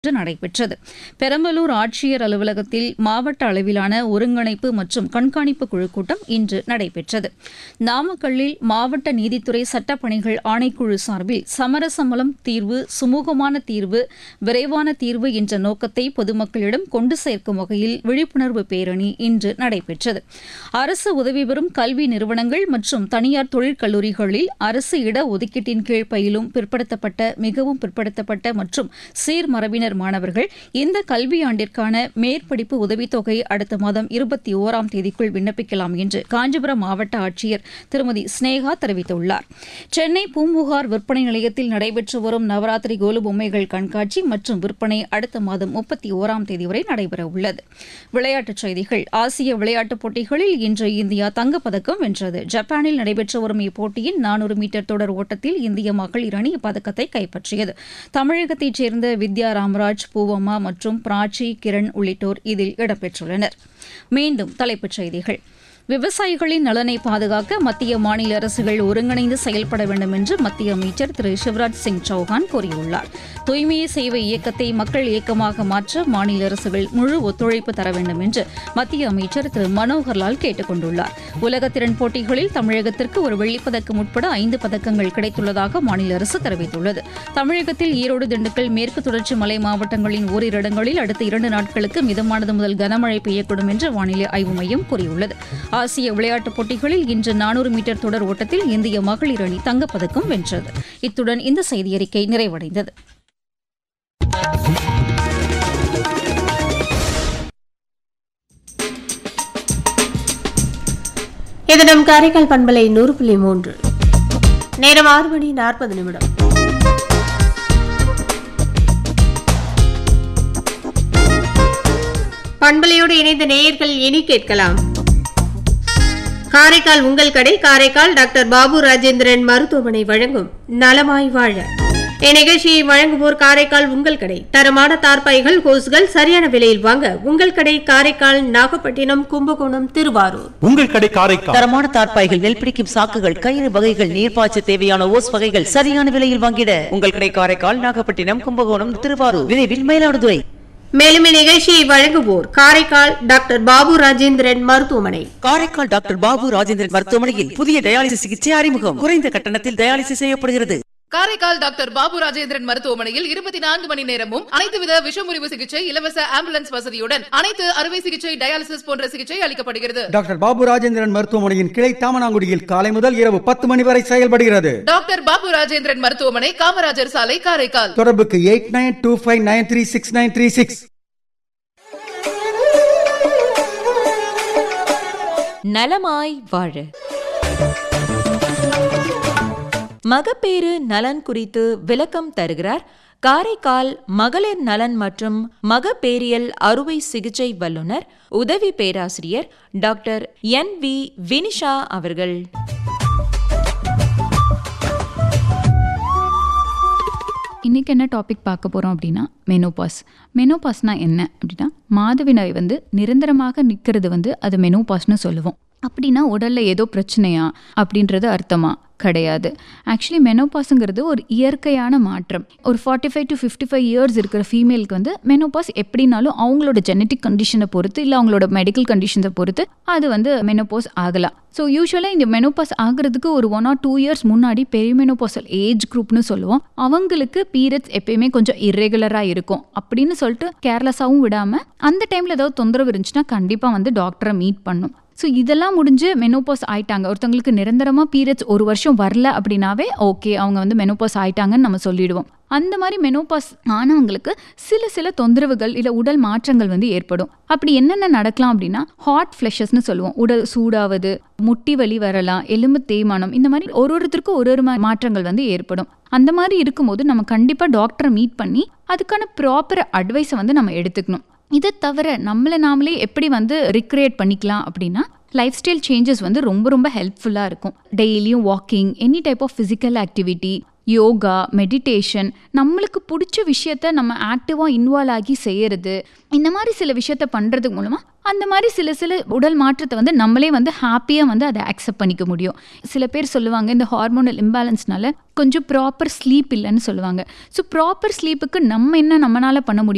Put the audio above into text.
இன்று நடைபெற்றது பெரம்பலூர் ஆட்சியர் அலுவலகத்தில் மாவட்ட அளவிலான ஒருங்கிணைப்பு மற்றும் கண்காணிப்பு குழு கூட்டம் இன்று நடைபெற்றது நாமக்கல்லில் மாவட்ட நீதித்துறை சட்டப்பணிகள் ஆணைக்குழு சார்பில் சமரசமலம் தீர்வு சுமூகமான தீர்வு விரைவான தீர்வு என்ற நோக்கத்தை பொதுமக்களிடம் கொண்டு சேர்க்கும் வகையில் விழிப்புணர்வு பேரணி இன்று நடைபெற்றது அரசு உதவி பெறும் கல்வி நிறுவனங்கள் மற்றும் தனியார் தொழிற்கல்லூரிகளில் அரசு இட ஒதுக்கீட்டின் கீழ் பயிலும் பிற்படுத்தப்பட்ட மிகவும் பிற்படுத்தப்பட்ட மற்றும் சீர்மரபினர் மாணவர்கள் இந்த கல்வியாண்டிற்கான மேற்படிப்பு உதவித்தொகை அடுத்த மாதம் இருபத்தி ஓராம் தேதிக்குள் விண்ணப்பிக்கலாம் என்று காஞ்சிபுரம் மாவட்ட ஆட்சியர் திருமதி ஸ்னேகா தெரிவித்துள்ளார் சென்னை பூம்புகார் விற்பனை நிலையத்தில் நடைபெற்று வரும் நவராத்திரி கோலு பொம்மைகள் கண்காட்சி மற்றும் விற்பனை அடுத்த மாதம் முப்பத்தி ஓராம் தேதி வரை நடைபெறவுள்ளது விளையாட்டுச் செய்திகள் ஆசிய விளையாட்டுப் போட்டிகளில் இன்று இந்தியா தங்கப்பதக்கம் வென்றது ஜப்பானில் நடைபெற்று வரும் இப்போட்டியின் நானூறு மீட்டர் தொடர் ஓட்டத்தில் இந்திய மகளிர் அணி இப்பதக்கத்தை கைப்பற்றியது தமிழகத்தைச் சேர்ந்த வித்யா ராமராஜ் பூவம்மா மற்றும் பிராச்சி கிரண் உள்ளிட்டோர் இதில் இடம்பெற்றுள்ளனர் மீண்டும் தலைப்புச் செய்திகள் விவசாயிகளின் நலனை பாதுகாக்க மத்திய மாநில அரசுகள் ஒருங்கிணைந்து செயல்பட வேண்டும் என்று மத்திய அமைச்சர் திரு சிவராஜ் சிங் சௌஹான் கூறியுள்ளார் தூய்மையை சேவை இயக்கத்தை மக்கள் இயக்கமாக மாற்ற மாநில அரசுகள் முழு ஒத்துழைப்பு தர வேண்டும் என்று மத்திய அமைச்சர் திரு மனோகர்லால் கேட்டுக் கொண்டுள்ளார் உலக திறன் போட்டிகளில் தமிழகத்திற்கு ஒரு வெள்ளிப்பதக்கம் உட்பட ஐந்து பதக்கங்கள் கிடைத்துள்ளதாக மாநில அரசு தெரிவித்துள்ளது தமிழகத்தில் ஈரோடு திண்டுக்கல் மேற்கு தொடர்ச்சி மலை மாவட்டங்களின் ஓரிரு இடங்களில் அடுத்த இரண்டு நாட்களுக்கு மிதமானது முதல் கனமழை பெய்யக்கூடும் என்று வானிலை ஆய்வு மையம் கூறியுள்ளது ஆசிய விளையாட்டுப் போட்டிகளில் இன்று நானூறு மீட்டர் தொடர் ஓட்டத்தில் இந்திய மகளிர் அணி தங்கப்பதக்கம் வென்றது இத்துடன் இந்த செய்தியறிக்கை நிறைவடைந்தது இது நம் காரைக்கால் பண்பலை நூறு புள்ளி மூன்று நேரம் ஆறு மணி நாற்பது நிமிடம் பண்பலையோடு இணைந்த நேயர்கள் இனி கேட்கலாம் காரைக்கால் உங்கள் கடை காரைக்கால் டாக்டர் பாபு ராஜேந்திரன் மருத்துவமனை வழங்கும் நலமாய் வாழ இந்நிகழ்ச்சியை வழங்குவோர் காரைக்கால் உங்கள் கடை தரமான தார்பாய்கள் ஹோஸ்கள் சரியான விலையில் வாங்க உங்கள் கடை காரைக்கால் நாகப்பட்டினம் கும்பகோணம் திருவாரூர் உங்கள் கடை காரைக்கால் தரமான தார்ப்பாய்கள் நெல் பிடிக்கும் சாக்குகள் கயிறு வகைகள் நீர்ப்பாய்ச்ச தேவையான ஓஸ் வகைகள் சரியான விலையில் வாங்கிட உங்கள் கடை காரைக்கால் நாகப்பட்டினம் கும்பகோணம் திருவாரூர் விரைவில் மயிலாடுதுறை மேலும் இந்நிகழ்ச்சியை வழங்குவோர் காரைக்கால் டாக்டர் பாபு ராஜேந்திரன் மருத்துவமனை காரைக்கால் டாக்டர் பாபு ராஜேந்திரன் மருத்துவமனையில் புதிய டயாலிசிஸ் சிகிச்சை அறிமுகம் குறைந்த கட்டணத்தில் டயாலிசிஸ் செய்யப்படுகிறது காரைக்கால் டாக்டர் பாபு ராஜேந்திரன் மருத்துவமனையில் இருபத்தி நான்கு மணி நேரமும் அனைத்து வித விஷமுறிவு சிகிச்சை இலவச ஆம்புலன்ஸ் வசதியுடன் அனைத்து அறுவை சிகிச்சை டயாலிசிஸ் போன்ற சிகிச்சை அளிக்கப்படுகிறது டாக்டர் பாபு ராஜேந்திரன் மருத்துவமனையின் கிளை தாமனாங்குடியில் காலை முதல் இரவு பத்து மணி வரை செயல்படுகிறது டாக்டர் பாபு ராஜேந்திரன் மருத்துவமனை காமராஜர் சாலை காரைக்கால் தொடர்புக்கு eight nine two five nine three six nine three six நலமாய் வாழ மகப்பேறு நலன் குறித்து விளக்கம் தருகிறார் காரைக்கால் மகளிர் நலன் மற்றும் மகப்பேரியல் அறுவை சிகிச்சை வல்லுநர் உதவி பேராசிரியர் டாக்டர் என் வி வினிஷா அவர்கள் இன்றைக்கி என்ன டாபிக் பார்க்க போகிறோம் அப்படின்னா மெனோபாஸ் மெனோபாஸ்னா என்ன அப்படின்னா மாதவினாய் வந்து நிரந்தரமாக நிற்கிறது வந்து அது மெனோபாஸ்னு சொல்லுவோம் அப்படின்னா உடலில் ஏதோ பிரச்சனையா அப்படின்றது அர்த்தமா கிடையாது ஆக்சுவலி மெனோபாஸுங்கிறது ஒரு இயற்கையான மாற்றம் ஒரு forty five to fifty five years இருக்கிற ஃபீமேலுக்கு வந்து மெனோபாஸ் எப்படினாலும் அவங்களோட ஜெனட்டிக் கண்டிஷனை பொறுத்து இல்லை அவங்களோட மெடிக்கல் கண்டிஷன்ஸை பொறுத்து அது வந்து மெனோபாஸ் ஆகலாம் ஸோ யூஸ்வலாக இந்த மெனோபாஸ் ஆகிறதுக்கு ஒரு ஒன் ஆர் டூ இயர்ஸ் முன்னாடி பெரிமெனோபாசல் ஏஜ் குரூப்னு சொல்லுவோம் அவங்களுக்கு பீரியட்ஸ் எப்பயுமே கொஞ்சம் இர்ரெகுலராக இருக்கும் அப்படின்னு சொல்லிட்டு கேர்லெஸ்ஸாகவும் விடாமல் அந்த டைமில் ஏதாவது தொந்தரவு இருந்துச்சுன்னா கண்டிப்பாக வந்து டாக்டரை மீட் பண்ணும் ஸோ இதெல்லாம் முடிஞ்சு மெனோபாஸ் ஆயிட்டாங்க ஒருத்தவங்களுக்கு நிரந்தரமாக பீரியட்ஸ் ஒரு வருஷம் வரல அப்படின்னாவே ஓகே அவங்க வந்து மெனோபாஸ் ஆயிட்டாங்கன்னு நம்ம சொல்லிடுவோம் அந்த மாதிரி மெனோபாஸ் ஆனவங்களுக்கு சில சில தொந்தரவுகள் இல்லை உடல் மாற்றங்கள் வந்து ஏற்படும் அப்படி என்னென்ன நடக்கலாம் அப்படின்னா ஹாட் ஃப்ளஷஸ்னு சொல்லுவோம் உடல் சூடாவது முட்டி வலி வரலாம் எலும்பு தேய்மானம் இந்த மாதிரி ஒரு ஒருத்தருக்கும் ஒரு ஒரு மா- மாற்றங்கள் வந்து ஏற்படும் அந்த மாதிரி இருக்கும்போது நம்ம கண்டிப்பாக டாக்டரை மீட் பண்ணி அதுக்கான ப்ராப்பர் அட்வைஸை வந்து நம்ம எடுத்துக்கணும் இதை தவிர நம்மளை நாமளே எப்படி வந்து ரிக்ரியேட் பண்ணிக்கலாம் அப்படின்னா லைஃப் ஸ்டைல் சேஞ்சஸ் வந்து ரொம்ப ரொம்ப ஹெல்ப்ஃபுல்லாக இருக்கும் டெய்லியும் walking any type of physical activity yoga meditation நம்மளுக்கு பிடிச்ச விஷயத்த நம்ம ஆக்டிவாக இன்வால்வ் ஆகி செய்யறது இந்த மாதிரி சில விஷயத்த பண்ணுறதுக்கு மூலமாக அந்த மாதிரி சில சில உடல் மாற்றத்தை வந்து நம்மளே வந்து ஹாப்பியாக வந்து அதை அக்செப்ட் பண்ணிக்க முடியும் சில பேர் சொல்லுவாங்க இந்த ஹார்மோனல் இம்பேலன்ஸ்னால கொஞ்சம் ப்ராப்பர் ஸ்லீப் இல்லைன்னு சொல்லுவாங்க ஸோ ப்ராப்பர் ஸ்லீப்புக்கு நம்ம என்ன நம்மளால பண்ண முடியும்